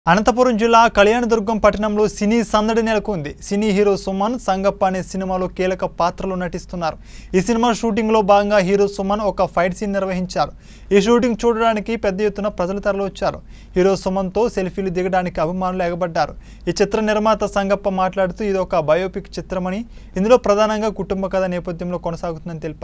అనంతపురం జిల్లా కళ్యాణదుర్గం పట్టణంలో సినీ సందడి నెలకొంది సినీ హీరో సుమన్ సంగప్ప అనే సినిమాలో కీలక పాత్రలు నటిస్తున్నారు ఈ సినిమా షూటింగ్లో భాగంగా హీరో సుమన్ ఒక ఫైట్ సీన్ నిర్వహించారు ఈ షూటింగ్ చూడడానికి పెద్ద ఎత్తున ప్రజలు తరలివచ్చారు హీరో సుమన్తో సెల్ఫీలు దిగడానికి అభిమానులు ఎగబడ్డారు ఈ చిత్ర నిర్మాత సంగప్ప మాట్లాడుతూ ఇది ఒక బయోపిక్ చిత్రమని ఇందులో ప్రధానంగా కుటుంబ కథ నేపథ్యంలో కొనసాగుతుందని తెలిపారు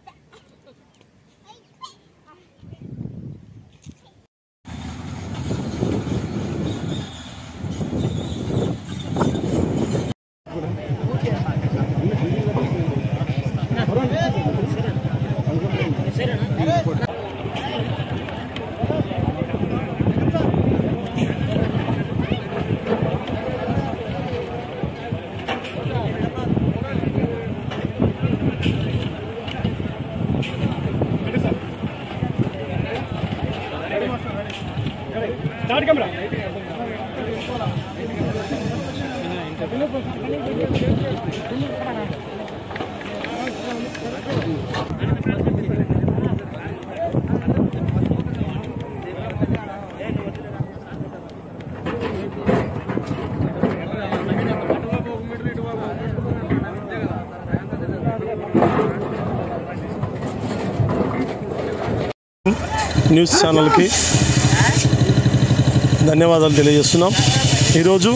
న్యూస్ ఛానల్కి ధన్యవాదాలు తెలియజేస్తున్నాం ఈరోజు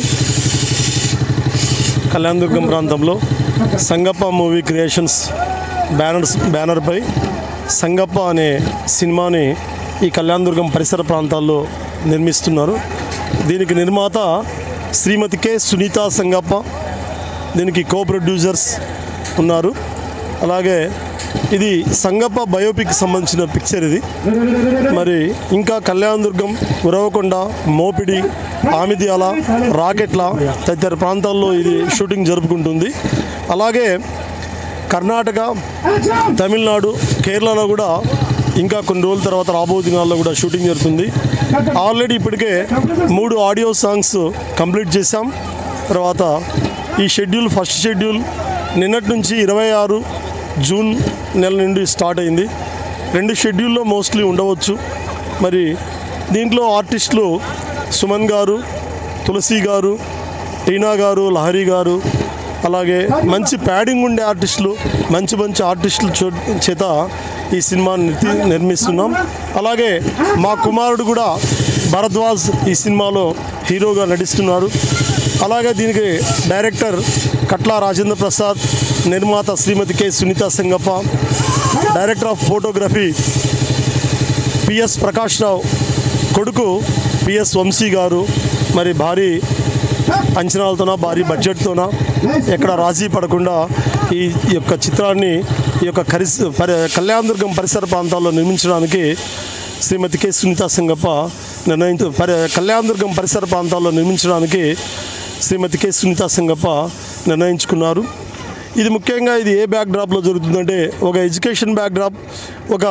కళ్యాణదుర్గం ప్రాంతంలో సంగప్ప మూవీ క్రియేషన్స్ బ్యానర్స్ బ్యానర్పై సంగప్ప అనే సినిమాని ఈ కళ్యాణదుర్గం పరిసర ప్రాంతాల్లో నిర్మిస్తున్నారు దీనికి నిర్మాత శ్రీమతి కె సునీత సంగప్ప దీనికి కో ప్రొడ్యూసర్స్ ఉన్నారు అలాగే ఇది సంగప్ప బయోపిక్ సంబంధించిన పిక్చర్ ఇది మరి ఇంకా కళ్యాణదుర్గం ఉరవకొండ మోపిడి ఆమిద్యాల రాకెట్ల తదితర ప్రాంతాల్లో ఇది షూటింగ్ జరుపుకుంటుంది అలాగే కర్ణాటక తమిళనాడు కేరళలో కూడా ఇంకా కొన్ని రోజుల తర్వాత రాబో దినాల్లో కూడా షూటింగ్ జరుగుతుంది ఆల్రెడీ ఇప్పటికే మూడు ఆడియో సాంగ్స్ కంప్లీట్ చేశాం తర్వాత ఈ షెడ్యూల్ ఫస్ట్ షెడ్యూల్ నిన్నటి నుంచి ఇరవై ఆరు జూన్ నెల నుండి స్టార్ట్ అయింది రెండు షెడ్యూల్లో మోస్ట్లీ ఉండవచ్చు మరి దీంట్లో ఆర్టిస్టులు సుమన్ గారు తులసి గారు టీనా గారు లహరి గారు అలాగే మంచి ప్యాడింగ్ ఉండే ఆర్టిస్టులు మంచి మంచి ఆర్టిస్టుల చో చేత ఈ సినిమా నిర్తి నిర్మిస్తున్నాం అలాగే మా కుమారుడు కూడా భరద్వాజ్ ఈ సినిమాలో హీరోగా నటిస్తున్నారు అలాగే దీనికి డైరెక్టర్ కట్ల రాజేంద్ర ప్రసాద్ నిర్మాత Shrimati K Sunitha Sangappa director of photography P S Prakash Rao కొడుకు పిఎస్ వంశీ గారు మరి భారీ అంచనాలతోన భారీ బడ్జెట్తోన ఎక్కడ రాజీ పడకుండా ఈ యొక్క చిత్రాన్ని ఈ యొక్క కరిస్ పరి కళ్యాణదుర్గం పరిసర ప్రాంతాల్లో నిర్మించడానికి శ్రీమతి కె సునీత సంగప్ప నిర్ణయించ పరి కళ్యాణదుర్గం పరిసర ప్రాంతాల్లో నిర్మించడానికి శ్రీమతి కె సునీత సంగప్ప నిర్ణయించుకున్నారు ఇది ముఖ్యంగా ఇది ఏ బ్యాక్ డ్రాప్లో జరుగుతుందంటే ఒక ఎడ్యుకేషన్ బ్యాక్ డ్రాప్ ఒక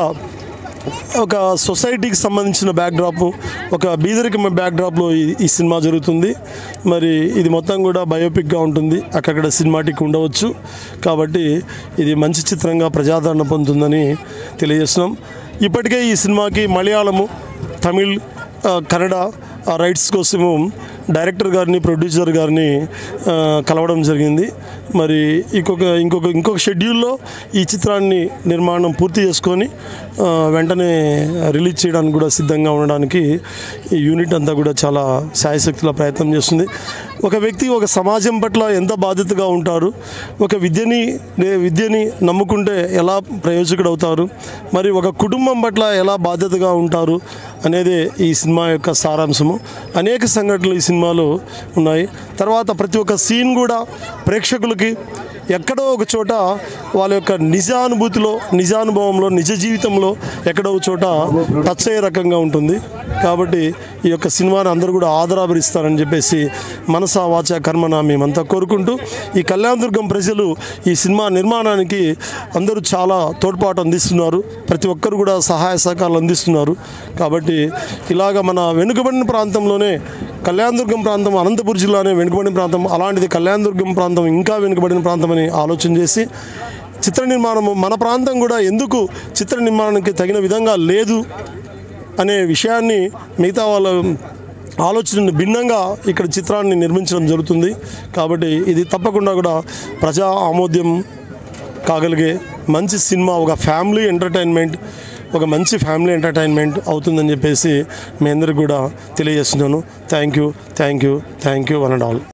ఒక సొసైటీకి సంబంధించిన బ్యాక్డ్రాప్ ఒక బీదరికం బ్యాక్డ్రాప్లో ఈ ఈ సినిమా జరుగుతుంది మరి ఇది మొత్తం కూడా బయోపిక్గా ఉంటుంది అక్కడక్కడ సినిమాటిక్ ఉండవచ్చు కాబట్టి ఇది మంచి చిత్రంగా ప్రజాదరణ పొందుతుందని తెలియజేస్తున్నాం ఇప్పటికే ఈ సినిమాకి మలయాళము తమిళ్ ఆ, కన్నడ ఆ రైట్స్ కోసము డైరెక్టర్ గారిని ప్రొడ్యూసర్ గారిని ఆ, కలవడం జరిగింది మరి ఇంకొక ఇంకొక ఇంకొక షెడ్యూల్లో ఈ చిత్రాన్ని నిర్మాణం పూర్తి చేసుకొని ఆ, వెంటనే రిలీజ్ చేయడానికి కూడా సిద్ధంగా ఉండడానికి ఈ యూనిట్ అంతా కూడా చాలా శాయశక్తుల ప్రయత్నం చేస్తుంది ఒక వ్యక్తి ఒక సమాజం పట్ల ఎంత బాధ్యతగా ఉంటారు ఒక విద్యని నే- విద్యని నమ్ముకుంటే ఎలా ప్రయోజకుడు అవుతారు మరి ఒక కుటుంబం పట్ల ఎలా బాధ్యతగా ఉంటారు అనేది ఈ సినిమా యొక్క సారాంశము అనేక సంఘటనలు ఈ సినిమాలో ఉన్నాయి తర్వాత ప్రతి ఒక్క సీన్ కూడా ప్రేక్షకులకి ఎక్కడో ఒక చోట వాళ్ళ యొక్క నిజానుభూతిలో నిజానుభవంలో నిజ జీవితంలో ఎక్కడో ఒక చోట టచ్ అయ్యే రకంగా ఉంటుంది కాబట్టి ఈ యొక్క సినిమాని అందరూ కూడా ఆదరాభరిస్తారని చెప్పేసి మనసా వాచ కర్మన మేమంతా కోరుకుంటూ ఈ కళ్యాణదుర్గం ప్రజలు ఈ సినిమా నిర్మాణానికి అందరూ చాలా తోడ్పాటు అందిస్తున్నారు ప్రతి ఒక్కరు కూడా సహాయ సహకారాలు అందిస్తున్నారు కాబట్టి ఇలాగ మన వెనుకబడిన ప్రాంతంలోనే కళ్యాణదుర్గం ప్రాంతం అనంతపురం జిల్లానే వెనుకబడిన ప్రాంతం అలాంటిది కళ్యాణదుర్గం ప్రాంతం ఇంకా వెనుకబడిన ప్రాంతం అని ఆలోచన చేసి చిత్ర నిర్మాణము మన ప్రాంతం కూడా ఎందుకు చిత్ర నిర్మాణానికి తగిన విధంగా లేదు అనే విషయాన్ని మిగతా వాళ్ళ ఆలోచన భిన్నంగా ఇక్కడ చిత్రాన్ని నిర్మించడం జరుగుతుంది కాబట్టి ఇది తప్పకుండా కూడా ప్రజా ఆమోద్యం కాగలిగే మంచి సినిమా ఒక ఫ్యామిలీ ఎంటర్టైన్మెంట్ ఒక మంచి ఫ్యామిలీ ఎంటర్టైన్మెంట్ అవుతుందని చెప్పేసి మీ అందరికి కూడా తెలియజేస్తున్నాను thank you thank you thank you one and all